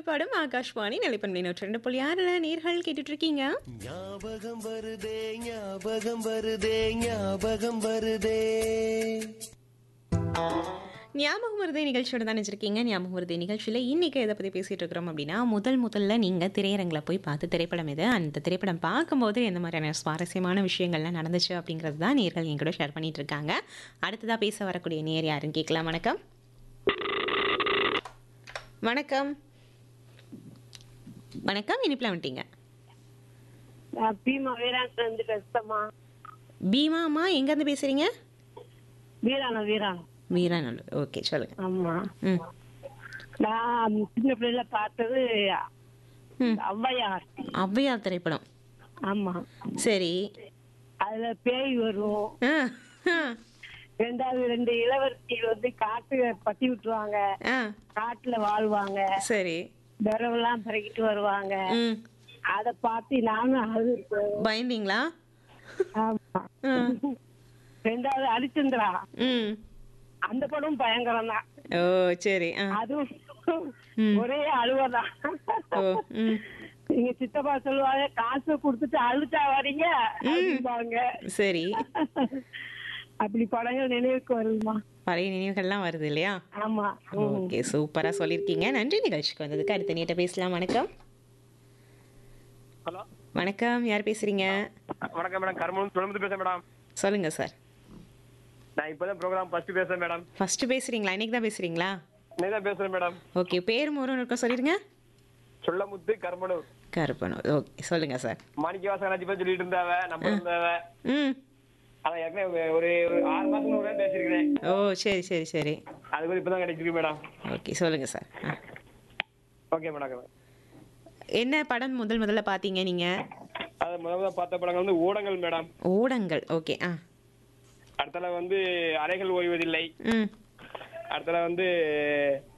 பாடும் ஆகாஷ்வாணி நிலைப்பண்பை நூற்றி ரெண்டு புள்ளி ஆறுல நேர்கள் கேட்டுட்டு இருக்கீங்க ஞாபகம் வருதே ஞாபகம் வருதே ஞாபகம் வருதே ஞாபகம் வருதே நிகழ்ச்சியோட தான் நினைச்சிருக்கீங்க ஞாபகம் வருதே நிகழ்ச்சியில் இன்னைக்கு எதை பற்றி பேசிகிட்டு இருக்கிறோம் அப்படின்னா முதல் முதல்ல நீங்கள் திரையரங்கில் போய் பார்த்து திரைப்படம் எது அந்த திரைப்படம் பார்க்கும்போது எந்த மாதிரியான சுவாரஸ்யமான விஷயங்கள்லாம் நடந்துச்சு அப்படிங்கிறது தான் நேர்கள் என் கூட ஷேர் பண்ணிட்டு இருக்காங்க அடுத்ததாக பேச வரக்கூடிய நேர் யாருன்னு கேட்கலாம் வணக்கம் வணக்கம் வணக்கம் இனிப்பில் வந்துட்டீங்க நான் பீமா வீராணத்துல இருந்து பேசுறேம்மா பீமா அம்மா எங்கேருந்து பேசுகிறீங்க வீராணம் வீராணம் வீராநல்லூர் ஓகே சொல்லுங்கள் ஆமா ம் நான் சின்ன பிள்ளைல பார்த்தது ம் ஔவையார் ஔவையார் திரைப்படம் ஆமா சரி அதுல பேய் வரும் ஆ ஆ ரெண்டாவது ரெண்டு இளவரசிகள் வந்து காட்டு பத்தி விட்டுருவாங்க ஆ காட்டுல வாழ்வாங்க சரி விரவெல்லாம் பிறகிட்டு வருவாங்க ம் அத பார்த்து நானும் அழுது பயந்தீங்களா ஆமா ஆ. ரெண்டாவது ஹரிச்சந்திரா ம் அந்த படம் பயங்கரம் தான் ஓ சரி ஆ அதுவும் ம். ஒரே அழுவதான் ஓ ம் எங்க சித்தப்பா சொல்லுவாங்க காசு கொடுத்துட்டு அழுத்தா வரீங்க அப்படிம்பாங்க சரி அப்படி படங்கள் நினைவுக்கு வருதுமா பழைய நினைவுகள்லாம் வருது இல்லையா ஆமா ஓகே சூப்பராக சொல்லியிருக்கீங்க நன்றி நிகழ்ச்சிக்கு வந்ததுக்கு அடுத்த நீட்ட பேசலாம் வணக்கம் ஹலோ வணக்கம் யார் பேசுறீங்க வணக்கம் மேடம் கருமூலம் தொடர்ந்து பேசுறேன் மேடம் சொல்லுங்க சார் நான் இப்போதான் ப்ரோக்ராம் ஃபர்ஸ்ட் பேசுறேன் மேடம் ஃபர்ஸ்ட் பேசுறீங்களா இன்னைக்கு தான் பேசுறீங்களா நீ தான் பேசுறேன் மேடம் ஓகே பேர் மூரும் இருக்க சொல்லிருங்க சொல்லமுத்து கருமனூர் கருப்பனூர் ஓகே சொல்லுங்க சார் மாணிக்கவாசன் அண்ணாச்சி பத்தி சொல்லிட்டு இருந்தாவ நம்ம இருந்தாவ ம் அதான் ஏற்கனவே ஒரு ஒரு ஆறு மாசம் ஒரு பேசியிருக்கிறேன் ஓ சரி சரி சரி அது கூட இப்பதான் கிடைச்சிருக்கு மேடம் ஓகே சொல்லுங்க சார் ஆ ஓகே மேடம் என்ன படம் முதல் முதல்ல பார்த்தீங்க நீங்கள் அது முதல்ல பார்த்த படங்கள் வந்து ஊடகங்கள் மேடம் ஊடங்கள் ஓகே ஆ அடுத்தல வந்து அறைகள் ஓய்வதில்லை ம் அடுத்தல வந்து